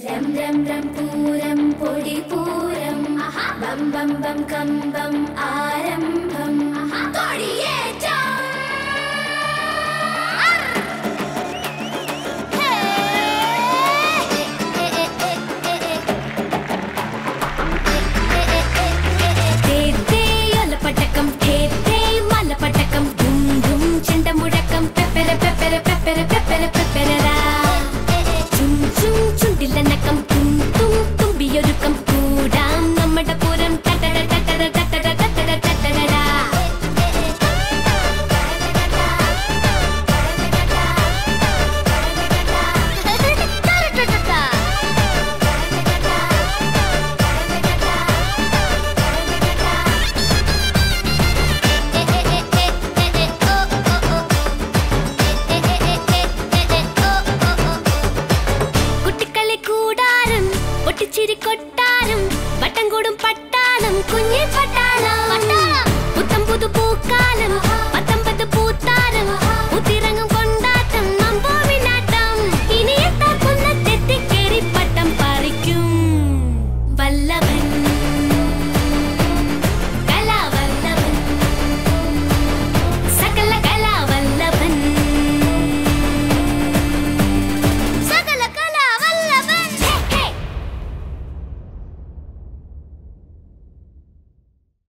രം രം രം പൂരം പൊടിപൂരം ബം ബം ബം കമ്പം ആരംഭം കൊടിയേറ്റം പട്ടക്കം മലപ്പട്ടക്കം ദും ദും ചെണ്ട മുഴക്കം പെപ്പര പെപ്പര പെപ്പര പെപ്പര പെപ്പരരാ ചും ചും ചുണ്ടിലനക്കം തും തും തുമ്പിയൊരുക്കം കൂടാം നമ്മുടെ പൂരം തട്ടട തട്ടട തട്ടട തട്ടട തട്ടടടാ കുട്ടിക്കളി കൂടാരം പൊട്ടിച്ചിരി കൊട്ടാരം വട്ടം കൂടും പട്ടാളം കുഞ്ഞി പട്ടാളം